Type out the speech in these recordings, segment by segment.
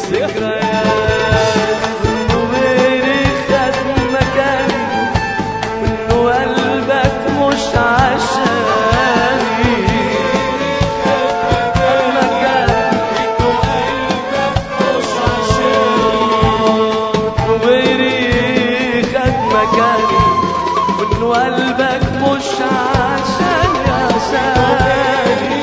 ذكريات انه غيري خد مكاني وانه قلبك مش عشاني خد مكاني وانه غيري خد مكاني وانه قلبك مش عشاني عشاني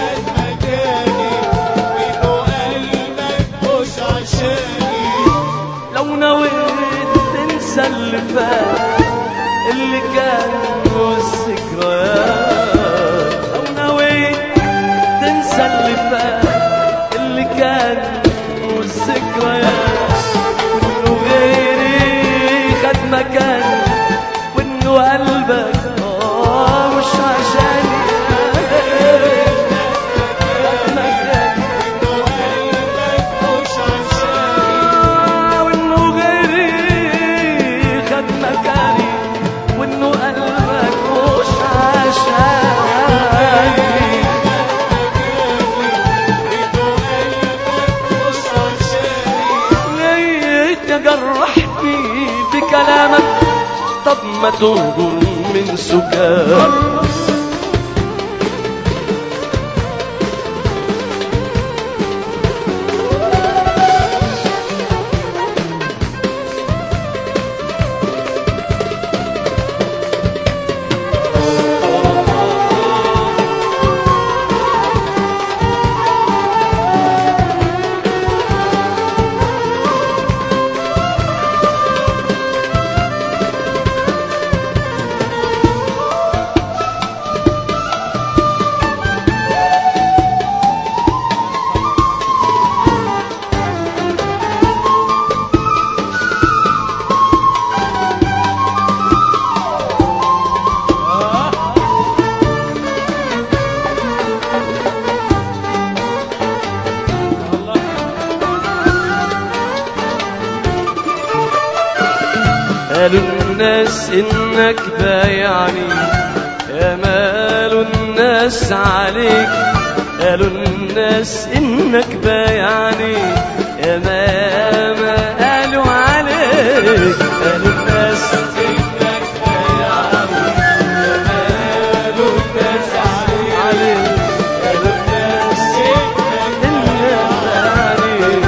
لو نويت تنسى اللي فات اللي كان والذكريات لو نويت تنسى اللي فات اللي كان والذكريات وانه غيري خد مكاني وانه قلبك آه مش عشاني خد مكاني وانه غيري خد مكاني وانه قلبك مش عشاني لقيت اجرح فيه بكلامك طب ما تهجر من سكان قالوا الناس انك بايعني يا مال الناس عليك قالوا الناس انك بايعني يا ما ما قالوا عليك قالوا الناس انك بايعني يا مال الناس عليك قالوا الناس انك بايعني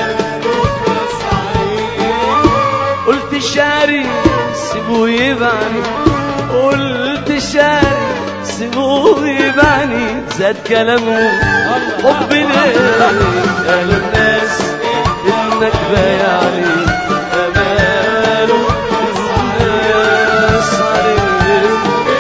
قلت شاري سيبوه يبعني قلت شاري سيبوه يبعني زاد كلامه حب ليه قالوا الناس انك بايعني اماله الناس عليك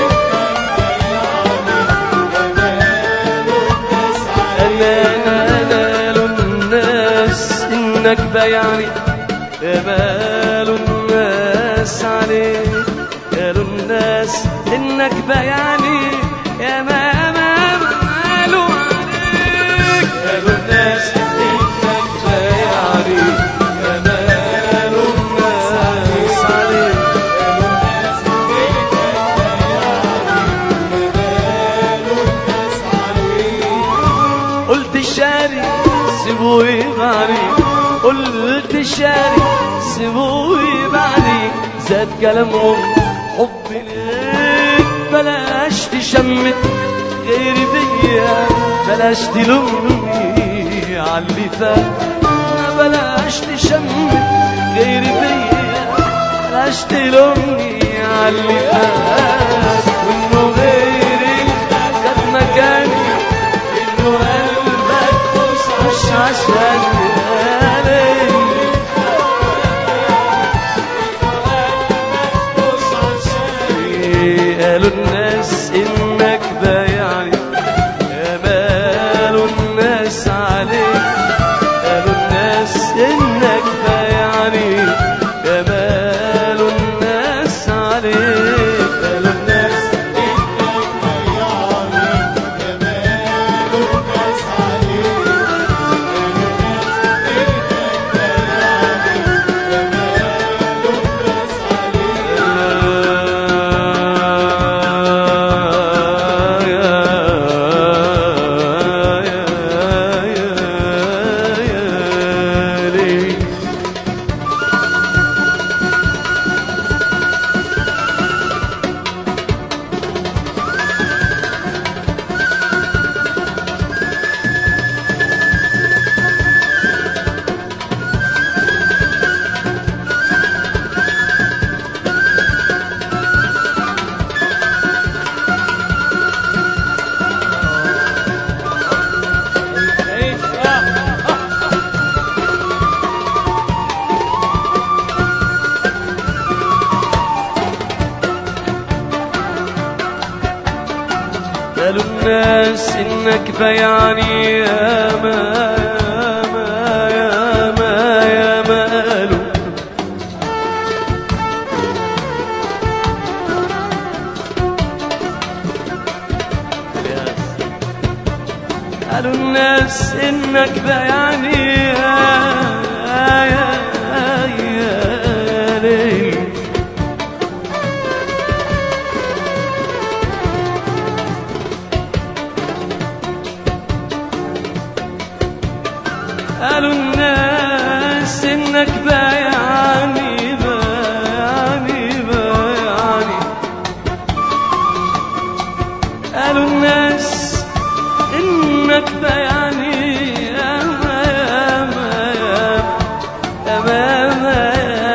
انا انا انا الناس انك بايعني مال الناس عليك قالوا الناس انك بيعني يا ما ما مالوا عليك قالوا الناس انك بيعني يا مال الناس عليك قلت شاري سيبوه يبعني قلت شاري سيبوه يبعني زاد كلامهم حب ليك بلاش تشمت غيري بيا بلاش تلومني عاللي فات بلاش تشمت غيري بيا بلاش تلومني عاللي فات وانه غيري خد مكاني انه قلبك مش عشان قالوا الناس انك بايعني يا مال الناس عليك قالوا الناس انك بايعني يا مال الناس عليك قالوا الناس انك بيعني يا ما يا ما يا ما يا ما قالوا قالوا الناس انك بيعني يا يا يا ليل قالوا الناس انك بايعني بايعني بايعني قالوا الناس انك بايعني يا ما يا ما يا ما يا ما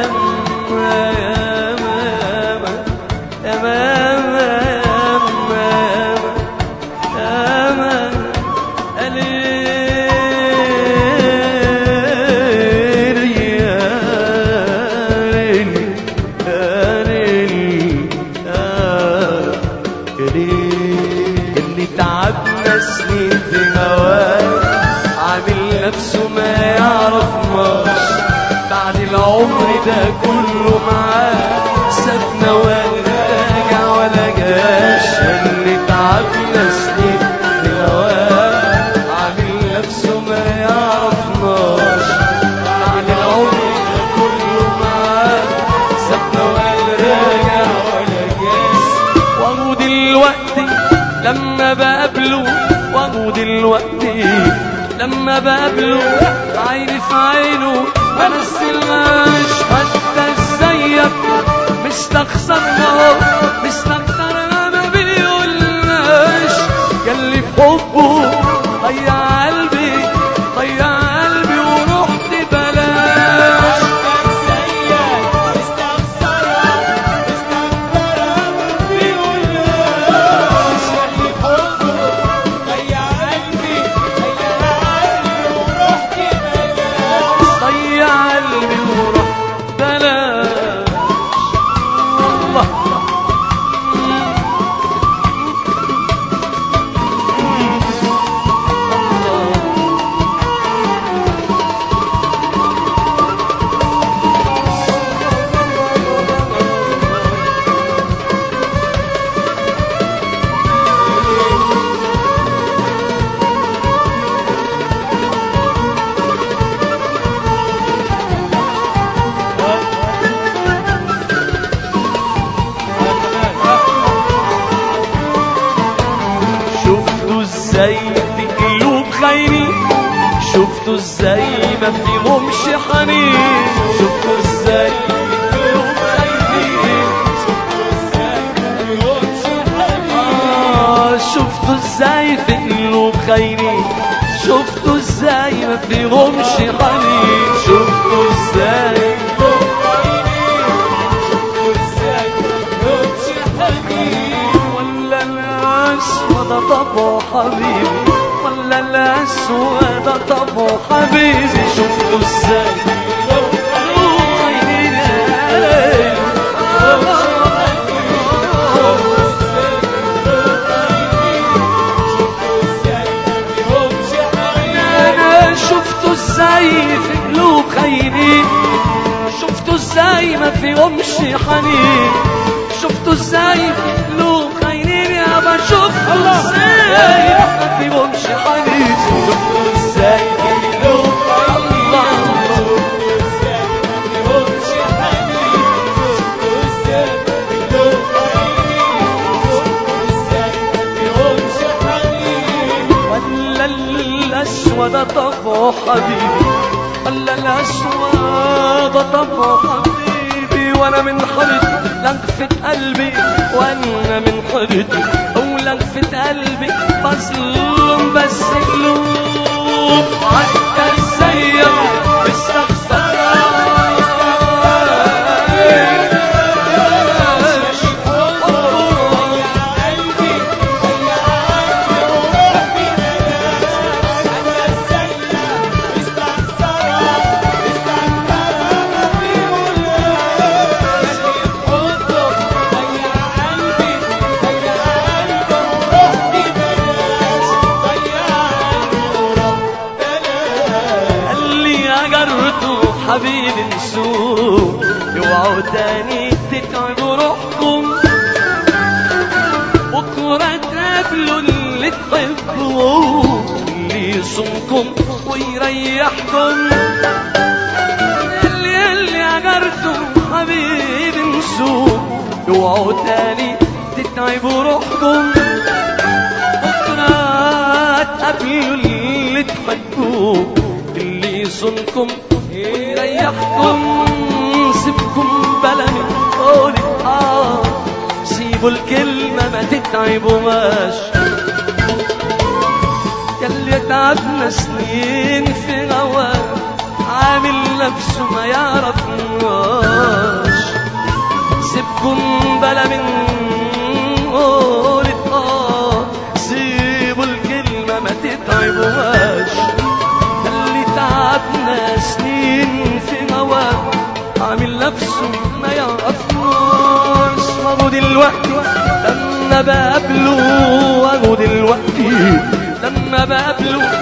يا ما يا ما يا ما يا ما يا ما اللي تعبنا سنين في هواه عامل نفسه ما يعرفناش بعد العمر ده كله معاه سابنا ولا راجع ولا جاش اللي تعبنا سنين في هواه عامل نفسه ما يعرفناش بعد العمر ده كله معاه سابنا ولا راجع ولا جاش وهو دلوقتي لما بقابله وهو دلوقتي لما بقابله عيني في عينه ما نزلناش حتى ازيك مستخسرنا مستخسرنا ما بيقولناش ياللي في حبه ضيع قلبي ضيع قلبي ورحت بلاش ضيع قلبي ورحت بلاش الله شفتوا ازاي في قلوب خاينين شفتوا ازاي ما فيهمش حنين شفتوا ازاي في قلوب خاينين آه شفتوا ازاي في قلوب خاينين شفتوا ازاي ما فيهمش حنين شفتوا ازاي ولا الأسود طبع حبيبي ولا الأسود طبع حبيبي شفتوا ازاي انا شفتوا ازاي في قلوب خاينين شفتوا ازاي ما فيهمش حنين شفتوا ازاي في قلوب خاينين يا ما شفتوا ازاي ما فيهمش حنين شفتوا ازاي في قلوب الله ولا الأسود طبع حبيبي ولا الأسود طبع حبيبي وأنا من حرد لغفة قلبي وأنا من حرد أو لغفة قلبي مظلوم بس قلوب حتى السيئة حبيبي نسوه اوعوا تاني تتعبوا روحكم بكرة تقابلوا اللي تحبوه اللي يصونكم ويريحكم اللي اللي عجرتم حبيبي نسوه اوعوا تاني تتعبوا روحكم بكرة تقابلوا اللي تحبوه اللي يصونكم ويريحكم سيبكم بلا من قولك اه سيبوا الكلمة ما تتعبوهاش ياللي تعبنا سنين في غواه عامل نفسه ما يعرفناش سيبكم بلا من قولة اه سيبوا الكلمة ما تتعبوهاش اللي تعبنا سنين في هواه عامل نفسه ما يعرفناش وابو دلوقتي لما بقابله وابو دلوقتي لما بقابله